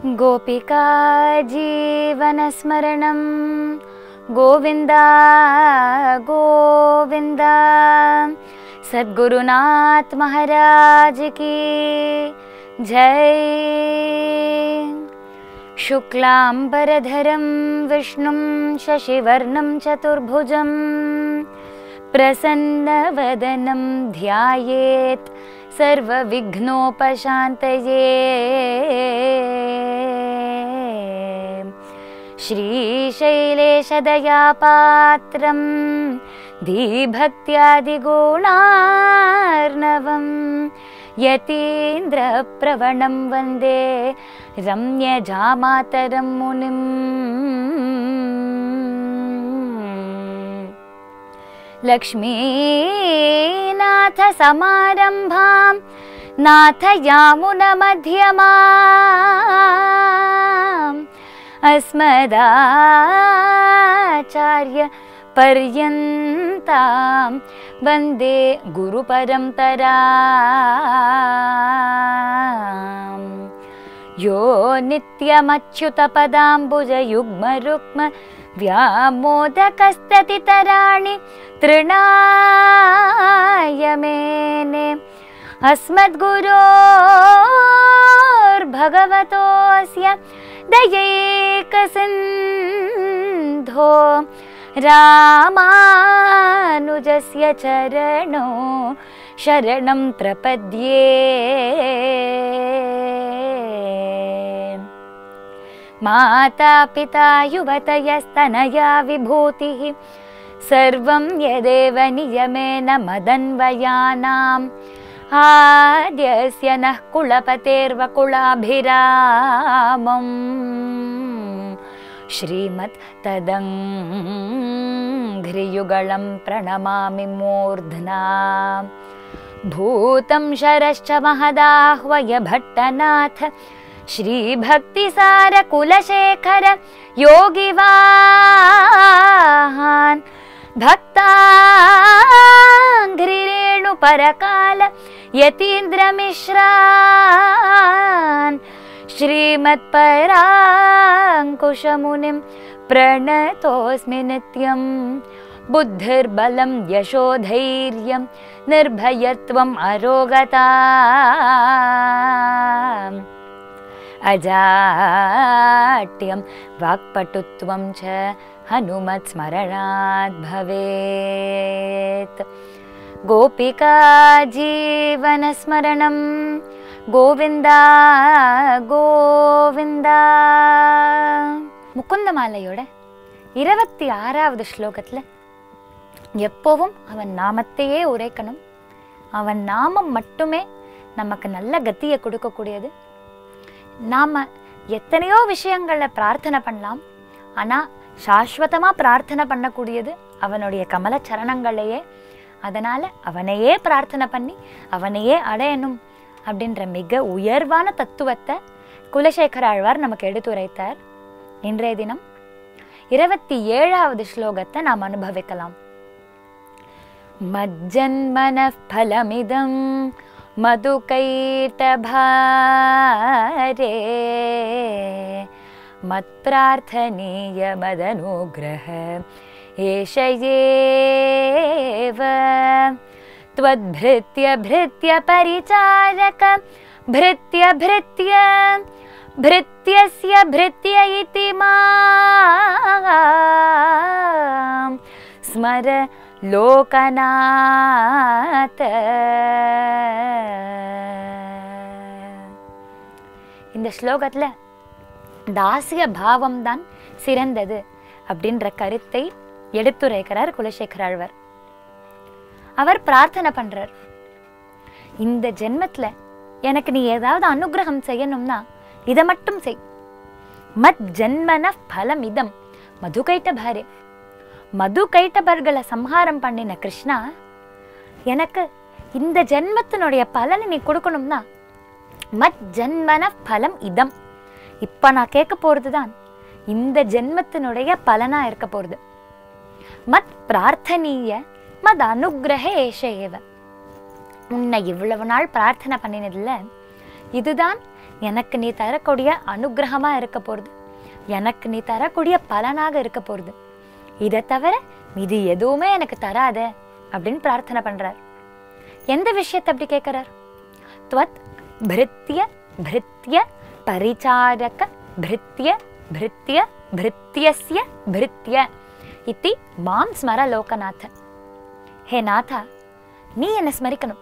गोपिका जीवनस्मरणं गोविन्द गोविन्द सद्गुरुनाथ महाराज की जय शुक्लाम्बरधरं विष्णुं शशिवर्णं चतुर्भुजं प्रसन्नवदनं ध्यायेत् सर्वविघ्नोपशान्तये श्रीशैलेशदयापात्रं धीभक्त्यादिगुणार्णवं यतीन्द्रप्रवणं वन्दे रम्यजामातरं मुनिम् लक्ष्मीनाथसमारम्भां नाथयामुनमध्यमाम् अस्मदाचार्य पर्यन्तां वन्दे गुरुपरम्पराम् यो नित्यमच्युतपदाम्बुजयुग्मरुक्म व्यामोदकस्ततितराणि तृणाय मेने अस्मद्गुरोर्भगवतोऽस्य दयैकसिन्धो रामानुजस्य चरणो शरणं प्रपद्ये माता पिता युवतयस्तनया विभूतिः सर्वं यदेव नियमेन मदन्वयानाम् आद्यस्य नः कुलपतेर्वकुलाभिरामम् श्रीमत् तदङ्घ्रियुगलं प्रणमामि मूर्ध्ना भूतं शरश्च महदाह्वय भट्टनाथ श्रीभक्तिसारकुलशेखर योगिवाहान् भक्ताङ्घ्रिरेणुपरकाल यतीन्द्रमिश्रान् श्रीमत्पराङ्कुशमुनिं प्रणतोऽस्मि नित्यं बुद्धिर्बलं यशोधैर्यं निर्भयत्वम् अरोगता अजाट्यं वाक्पटुत्वं च हनुमत्स्मरणात् भवेत् गोपिका जीवनस्मरणं கோவிந்தா கோவிந்தா முக்குந்தமாலையோட இருபத்தி ஆறாவது ஸ்லோகத்தில் எப்போவும் அவன் நாமத்தையே உரைக்கணும் அவன் நாமம் மட்டுமே நமக்கு நல்ல கத்தியை கொடுக்கக்கூடியது நாம் எத்தனையோ விஷயங்களை பிரார்த்தனை பண்ணலாம் ஆனால் சாஸ்வதமாக பிரார்த்தனை பண்ணக்கூடியது அவனுடைய கமல சரணங்களையே அதனால் அவனையே பிரார்த்தனை பண்ணி அவனையே அடையணும் அப்படின்ற மிக உயர்வான தத்துவத்தை குலசேகர ஆழ்வார் நமக்கு எடுத்துரைத்தார் இன்றைய தினம் இருபத்தி ஏழாவது ஸ்லோகத்தை நாம் அனுபவிக்கலாம் மஜ்ஜன்மன ஃபலமிதம் मधुकैटभारे मत्प्रार्थनीयमदनुग्रह एष एव त्वद्भृत्य भृत्य परिचारक भृत्य भृत्य भृत्यस्य भृत्य इति मां स्मर லோகநாத இந்த ஸ்லோகத்தில் தாசிய பாவம் தான் சிறந்தது அப்படின்ற கருத்தை எடுத்துரைக்கிறார் குலசேகர ஆழ்வார் அவர் பிரார்த்தனை பண்றார் இந்த ஜென்மத்துல எனக்கு நீ ஏதாவது அனுகிரகம் செய்யணும்னா இதை மட்டும் செய் மத் ஜென்மன பலம் இதம் மதுகைட்ட பாரே மது கைட்டபர்களை சம்ஹாரம் பண்ணின கிருஷ்ணா எனக்கு இந்த ஜென்மத்தினுடைய பலனை நீ கொடுக்கணும்னா மத் ஜென்மன பலம் இதம் இப்போ நான் கேட்க போகிறது தான் இந்த ஜென்மத்தினுடைய பலனா இருக்க போகிறது மத் பிரார்த்தனீய மத் அனுகிரக ஏஷ ஏவ உன்னை இவ்வளவு நாள் பிரார்த்தனை பண்ணினதில்ல இதுதான் எனக்கு நீ தரக்கூடிய அனுக்கிரகமா இருக்க போறது எனக்கு நீ தரக்கூடிய பலனாக இருக்க போறது இதை தவிர இது எதுவுமே எனக்கு தராத அப்படின்னு பிரார்த்தனை பண்றார் எந்த விஷயத்தை அப்படி கேட்கிறார் துவத் பிருத்திய பிருத்திய பரிச்சாரக பிருத்திய பிருத்திய பிருத்தியஸ்ய பிருத்திய இத்தி மாம் ஸ்மர லோகநாத ஹே நாதா நீ என்னை ஸ்மரிக்கணும்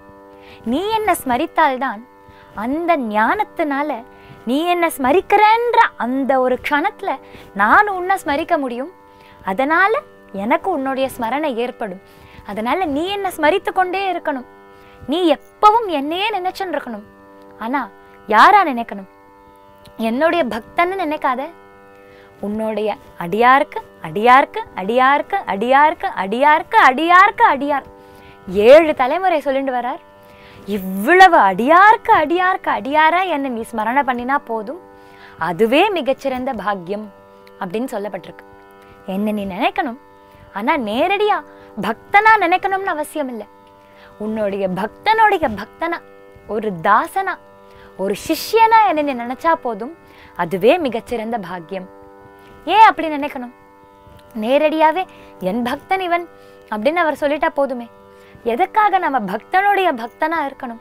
நீ என்ன ஸ்மரித்தால்தான் அந்த ஞானத்தினால நீ என்ன ஸ்மரிக்கிறன்ற அந்த ஒரு க்ஷணத்துல நான் உன்னை ஸ்மரிக்க முடியும் அதனால எனக்கு உன்னுடைய ஸ்மரணை ஏற்படும் அதனால நீ என்ன ஸ்மரித்து கொண்டே இருக்கணும் நீ எப்பவும் என்னையே நினைச்சுன்னு இருக்கணும் ஆனா யாரா நினைக்கணும் என்னுடைய பக்தன்னு நினைக்காத உன்னுடைய அடியாருக்கு அடியாருக்கு அடியாருக்கு அடியாருக்கு அடியாருக்கு அடியாருக்கு அடியார் ஏழு தலைமுறை சொல்லிட்டு வரார் இவ்வளவு அடியாருக்கு அடியாருக்கு அடியாரா என்ன நீ ஸ்மரணை பண்ணினா போதும் அதுவே மிகச்சிறந்த பாக்கியம் அப்படின்னு சொல்லப்பட்டிருக்கு என்ன நீ நினைக்கணும் ஆனா நேரடியா பக்தனா நினைக்கணும்னு அவசியம் இல்லை உன்னுடைய பக்தனுடைய பக்தனா ஒரு தாசனா ஒரு சிஷ்யனா என்ன நீ நினைச்சா போதும் அதுவே மிகச்சிறந்த பாக்கியம் ஏன் அப்படி நினைக்கணும் நேரடியாவே என் பக்தன் இவன் அப்படின்னு அவர் சொல்லிட்டா போதுமே எதுக்காக நம்ம பக்தனுடைய பக்தனா இருக்கணும்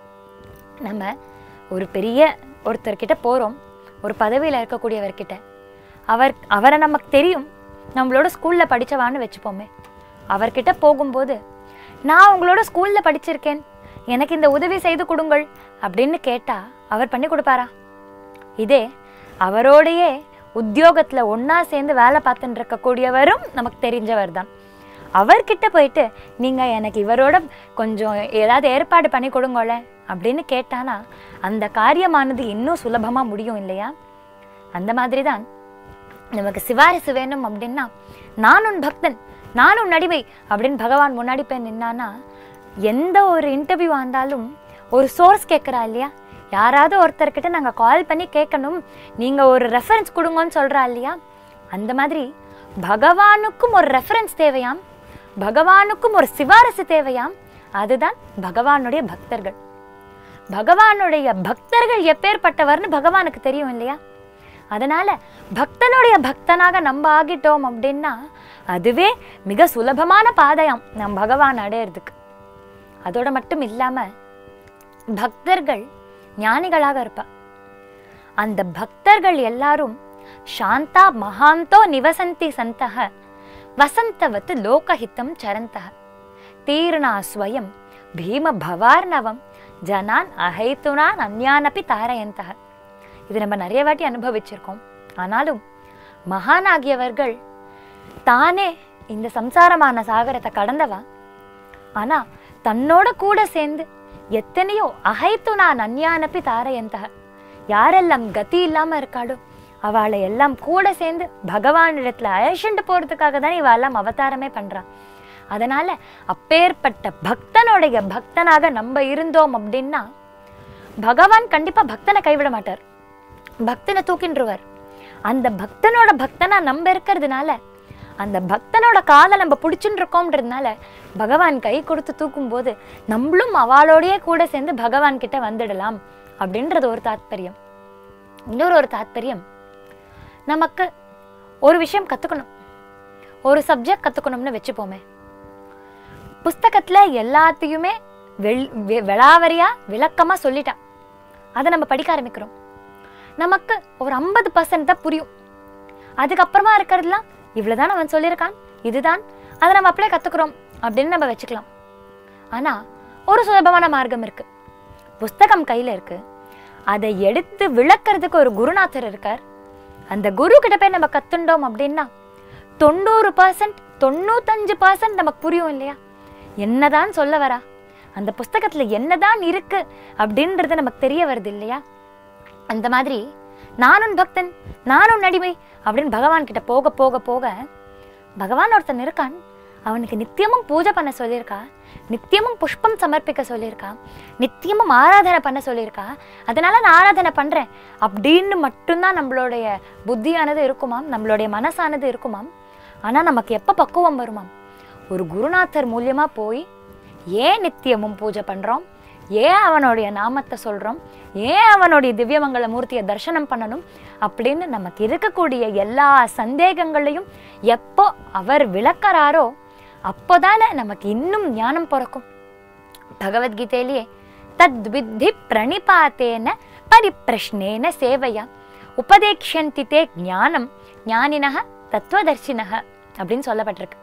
நம்ம ஒரு பெரிய ஒருத்தர்கிட்ட போறோம் ஒரு பதவியில இருக்கக்கூடியவர்கிட்ட அவர் அவரை நமக்கு தெரியும் நம்மளோட ஸ்கூல்ல படிச்சவான்னு வச்சுப்போமே அவர்கிட்ட போகும்போது நான் உங்களோட ஸ்கூல்ல படிச்சிருக்கேன் எனக்கு இந்த உதவி செய்து கொடுங்கள் அப்படின்னு கேட்டா அவர் பண்ணி கொடுப்பாரா இதே அவரோடையே உத்தியோகத்துல ஒண்ணா சேர்ந்து வேலை பார்த்துட்டு இருக்கக்கூடியவரும் நமக்கு தெரிஞ்சவர் தான் அவர்கிட்ட போயிட்டு நீங்க எனக்கு இவரோட கொஞ்சம் ஏதாவது ஏற்பாடு பண்ணி கொடுங்களேன் அப்படின்னு கேட்டானா அந்த காரியமானது இன்னும் சுலபமா முடியும் இல்லையா அந்த மாதிரி தான் நமக்கு சிபாரிசு வேணும் அப்படின்னா நான் உன் பக்தன் நான் உன் அடிமை அப்படின்னு பகவான் முன்னாடி போய் நின்னானா எந்த ஒரு இன்டர்வியூ வந்தாலும் ஒரு சோர்ஸ் கேட்குறா இல்லையா யாராவது ஒருத்தர்கிட்ட நாங்கள் கால் பண்ணி கேட்கணும் நீங்கள் ஒரு ரெஃபரன்ஸ் கொடுங்கன்னு சொல்கிறா இல்லையா அந்த மாதிரி பகவானுக்கும் ஒரு ரெஃபரன்ஸ் தேவையாம் பகவானுக்கும் ஒரு சிபாரிசு தேவையாம் அதுதான் பகவானுடைய பக்தர்கள் பகவானுடைய பக்தர்கள் எப்பேற்பட்டவர்னு பகவானுக்கு தெரியும் இல்லையா அதனால பக்தனுடைய பக்தனாக நம்ம ஆகிட்டோம் அப்படின்னா அதுவே மிக சுலபமான பாதையாம் நம் பகவான் அடையிறதுக்கு அதோட மட்டும் இல்லாம பக்தர்கள் ஞானிகளாக இருப்பா அந்த பக்தர்கள் எல்லாரும் சாந்தா மகாந்தோ நிவசந்தி சந்தக வசந்தவத் லோகஹிதம் சரந்தக தீர்ணா ஸ்வயம் பீம பவார்ணவம் ஜனான் அஹைத்துனான் அந்யானப்பி தாரயந்தக இது நம்ம நிறைய வாட்டி அனுபவிச்சிருக்கோம் ஆனாலும் மகானாகியவர்கள் தானே இந்த சம்சாரமான சாகரத்தை கடந்தவா ஆனா தன்னோட கூட சேர்ந்து எத்தனையோ அகைத்து நான் அந்யானப்பி தாரயந்தக யாரெல்லாம் கதி இல்லாம இருக்காளோ அவளை எல்லாம் கூட சேர்ந்து பகவானிடத்துல அழைச்சிட்டு போறதுக்காக தான் இவ எல்லாம் அவதாரமே பண்றா அதனால அப்பேற்பட்ட பக்தனுடைய பக்தனாக நம்ம இருந்தோம் அப்படின்னா பகவான் கண்டிப்பா பக்தனை கைவிட மாட்டார் பக்தனை தூக்கின்றுவார் அந்த பக்தனோட பக்தனா நம்ம இருக்கிறதுனால அந்த பக்தனோட காலை நம்ம பிடிச்சுட்டு இருக்கோம்ன்றதுனால பகவான் கை கொடுத்து தூக்கும்போது நம்மளும் அவளோடயே கூட சேர்ந்து பகவான் கிட்ட வந்துடலாம் அப்படின்றது ஒரு தாத்பரியம் இன்னொரு ஒரு தாத்பரியம் நமக்கு ஒரு விஷயம் கத்துக்கணும் ஒரு சப்ஜெக்ட் கத்துக்கணும்னு வச்சுப்போமே புஸ்தகத்துல எல்லாத்தையுமே வெள் வெ- விளாவரியா விளக்கமா சொல்லிட்டா அதை நம்ம படிக்க ஆரம்பிக்கிறோம் நமக்கு ஒரு ஐம்பது பர்சன்ட் தான் புரியும் அதுக்கப்புறமா இருக்கிறதுலாம் இவ்வளவுதான் அவன் சொல்லியிருக்கான் இதுதான் அதை நம்ம அப்படியே கத்துக்கிறோம் அப்படின்னு நம்ம வச்சுக்கலாம் ஆனா ஒரு சுலபமான மார்க்கம் இருக்கு புஸ்தகம் கையில இருக்கு அதை எடுத்து விளக்கறதுக்கு ஒரு குருநாதர் இருக்கார் அந்த குரு கிட்ட போய் நம்ம கத்துண்டோம் அப்படின்னா தொண்ணூறு பர்சன்ட் தொண்ணூத்தஞ்சு பர்சன்ட் நமக்கு புரியும் இல்லையா என்னதான் சொல்ல வரா அந்த புஸ்தகத்துல என்னதான் இருக்கு அப்படின்றது நமக்கு தெரிய வருது இல்லையா அந்த மாதிரி நானும் பக்தன் நானும் அடிமை அப்படின்னு பகவான் கிட்ட போக போக போக பகவான் ஒருத்தன் இருக்கான் அவனுக்கு நித்தியமும் பூஜை பண்ண சொல்லியிருக்கா நித்தியமும் புஷ்பம் சமர்ப்பிக்க சொல்லியிருக்கா நித்தியமும் ஆராதனை பண்ண சொல்லியிருக்கா அதனால நான் ஆராதனை பண்றேன் அப்படின்னு மட்டும்தான் நம்மளுடைய புத்தியானது இருக்குமாம் நம்மளுடைய மனசானது இருக்குமாம் ஆனா நமக்கு எப்ப பக்குவம் வருமாம் ஒரு குருநாதர் மூலியமா போய் ஏன் நித்தியமும் பூஜை பண்றோம் ஏன் அவனுடைய நாமத்தை சொல்றோம் ஏன் அவனுடைய திவ்யமங்கல மூர்த்தியை தரிசனம் பண்ணணும் அப்படின்னு நமக்கு இருக்கக்கூடிய எல்லா சந்தேகங்களையும் எப்போ அவர் விளக்கறாரோ அப்போதானே நமக்கு இன்னும் ஞானம் பிறக்கும் பகவத்கீதையிலேயே தத் வித்தி பிரணிபாத்தேன பரிப்பிரஷ்னேன சேவையா உபதேக்ஷந்தி தே ஞானம் ஞானினக தத்துவதர்ஷினக அப்படின்னு சொல்லப்பட்டிருக்கு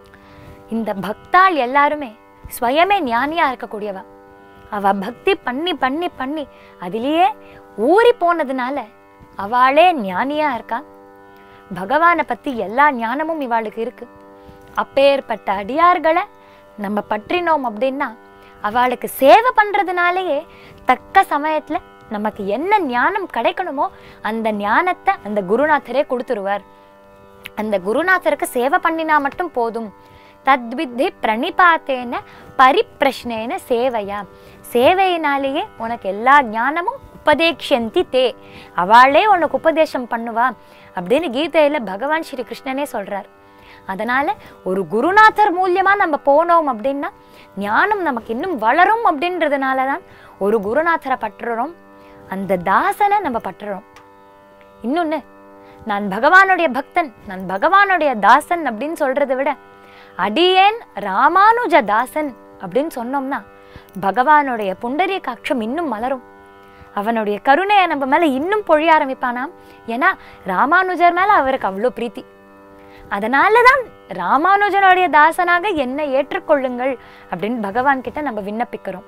இந்த பக்தாள் எல்லாருமே ஸ்வயமே ஞானியா இருக்கக்கூடியவ அவ பக்தி பண்ணி பண்ணி பண்ணி அதிலேயே ஊறி போனதுனால அவளே ஞானியா இருக்கா பகவானை பத்தி எல்லா ஞானமும் இவாளுக்கு இருக்கு அப்பேற்பட்ட அடியார்களை நம்ம பற்றினோம் அப்படின்னா அவளுக்கு சேவை பண்றதுனாலேயே தக்க சமயத்துல நமக்கு என்ன ஞானம் கிடைக்கணுமோ அந்த ஞானத்தை அந்த குருநாதரே கொடுத்துருவார் அந்த குருநாதருக்கு சேவை பண்ணினா மட்டும் போதும் தத்வித்தி பிரணிபாத்தேன பரிப்பிரஷ்னேன சேவையா சேவையினாலேயே உனக்கு எல்லா ஞானமும் உபதேக்ஷந்தி தே அவளே உனக்கு உபதேசம் பண்ணுவா அப்படின்னு கீதையில பகவான் ஸ்ரீ கிருஷ்ணனே சொல்றார் அதனால ஒரு குருநாதர் மூலியமா நம்ம போனோம் அப்படின்னா ஞானம் நமக்கு இன்னும் வளரும் அப்படின்றதுனால தான் ஒரு குருநாதரை பற்றுறோம் அந்த தாசனை நம்ம பற்றுறோம் இன்னொன்னு நான் பகவானுடைய பக்தன் நான் பகவானுடைய தாசன் அப்படின்னு சொல்றதை விட அடியேன் ராமானுஜ தாசன் அப்படின்னு சொன்னோம்னா பகவானுடைய புண்டரீகாட்சம் இன்னும் மலரும் அவனுடைய கருணையை நம்ம மேல இன்னும் பொழிய ஆரம்பிப்பானாம் ஏன்னா ராமானுஜர் மேல அவருக்கு அவ்வளோ பிரீத்தி அதனால தான் ராமானுஜனுடைய தாசனாக என்னை ஏற்றுக்கொள்ளுங்கள் அப்படின்னு பகவான் கிட்ட நம்ம விண்ணப்பிக்கிறோம்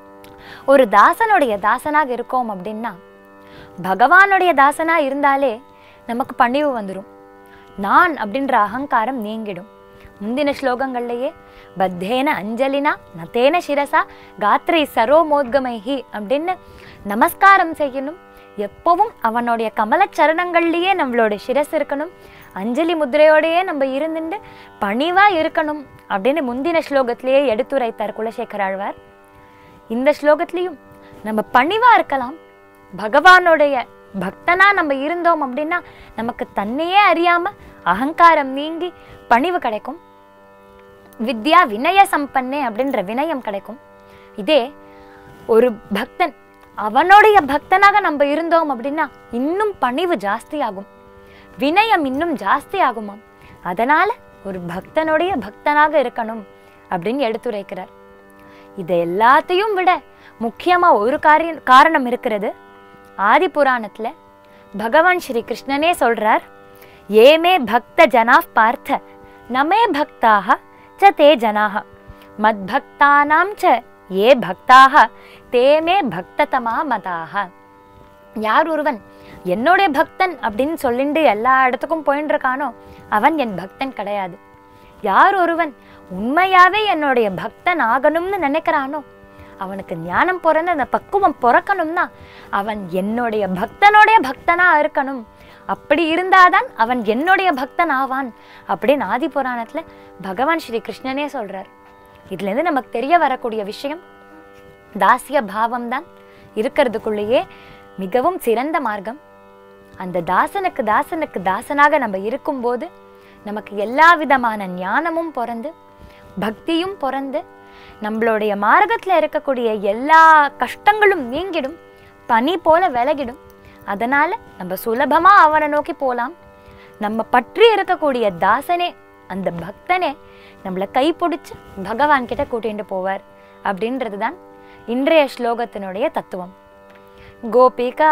ஒரு தாசனுடைய தாசனாக இருக்கோம் அப்படின்னா பகவானுடைய தாசனா இருந்தாலே நமக்கு பணிவு வந்துடும் நான் அப்படின்ற அகங்காரம் நீங்கிடும் முந்தின ஸ்லோகங்கள்லயே பத்தேன அஞ்சலினா நத்தேன சிரசா காத்ரை சரோமோத்கமைஹி அப்படின்னு நமஸ்காரம் செய்யணும் எப்பவும் அவனுடைய கமலச் சரணங்கள்லயே நம்மளோட சிரஸ் இருக்கணும் அஞ்சலி முத்திரையோடையே நம்ம இருந்துட்டு பணிவா இருக்கணும் அப்படின்னு முந்தின ஸ்லோகத்திலேயே எடுத்துரைத்தார் குலசேகர ஆழ்வார் இந்த ஸ்லோகத்திலையும் நம்ம பணிவா இருக்கலாம் பகவானுடைய பக்தனா நம்ம இருந்தோம் அப்படின்னா நமக்கு தன்னையே அறியாம அகங்காரம் நீங்கி பணிவு கிடைக்கும் வித்யா வினய சம்பன்னே அப்படின்ற வினயம் கிடைக்கும் இதே ஒரு பக்தன் அவனுடைய பக்தனாக நம்ம இருந்தோம் அப்படின்னா இன்னும் பணிவு ஜாஸ்தி ஆகும் வினயம் இன்னும் ஜாஸ்தி ஆகுமாம் அதனால ஒரு பக்தனுடைய பக்தனாக இருக்கணும் அப்படின்னு எடுத்துரைக்கிறார் இது எல்லாத்தையும் விட முக்கியமா ஒரு காரியம் காரணம் இருக்கிறது ஆதி புராணத்துல பகவான் ஸ்ரீ கிருஷ்ணனே சொல்றார் ஏமே பக்த ஜனா பார்த்த நமே பக்தாக ச தே ஜனாக மத்பக்தானாம் ச ஏ பக்தாக தேமே பக்ததமா மதாக யார் ஒருவன் என்னுடைய பக்தன் அப்படின்னு சொல்லிட்டு எல்லா இடத்துக்கும் போயின்னு இருக்கானோ அவன் என் பக்தன் கிடையாது யார் ஒருவன் உண்மையாவே என்னுடைய பக்தன் ஆகணும்னு நினைக்கிறானோ அவனுக்கு ஞானம் பிறந்து அந்த பக்குவம் பிறக்கணும்னா அவன் என்னுடைய பக்தனுடைய பக்தனா இருக்கணும் அப்படி இருந்தாதான் அவன் என்னுடைய பக்தன் ஆவான் அப்படின்னு ஆதி புராணத்துல பகவான் ஸ்ரீ கிருஷ்ணனே சொல்றார் இதுல இருந்து நமக்கு தெரிய வரக்கூடிய விஷயம் தாசிய பாவம் தான் இருக்கிறதுக்குள்ளேயே மிகவும் சிறந்த மார்க்கம் அந்த தாசனுக்கு தாசனுக்கு தாசனாக நம்ம இருக்கும்போது நமக்கு எல்லா விதமான ஞானமும் பிறந்து பக்தியும் பிறந்து நம்மளுடைய மார்க்கத்துல இருக்கக்கூடிய எல்லா கஷ்டங்களும் நீங்கிடும் பனி போல விலகிடும் அதனால நம்ம சுலபமா அவனை நோக்கி போலாம் நம்ம பற்றி இருக்கக்கூடிய தாசனே அந்த பக்தனே நம்மளை கைப்பிடிச்சு பகவான் கிட்ட கூட்டிட்டு போவார் அப்படின்றது தான் இன்றைய ஸ்லோகத்தினுடைய தத்துவம் கோபிகா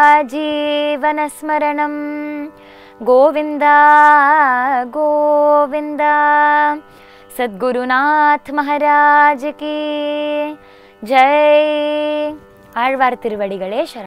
ஜீவனஸ்மரணம் கோவிந்தா கோவிந்தா சத்குருநாத் மகாராஜ் கி ஜெய் ஆழ்வார் திருவடிகளே சரணம்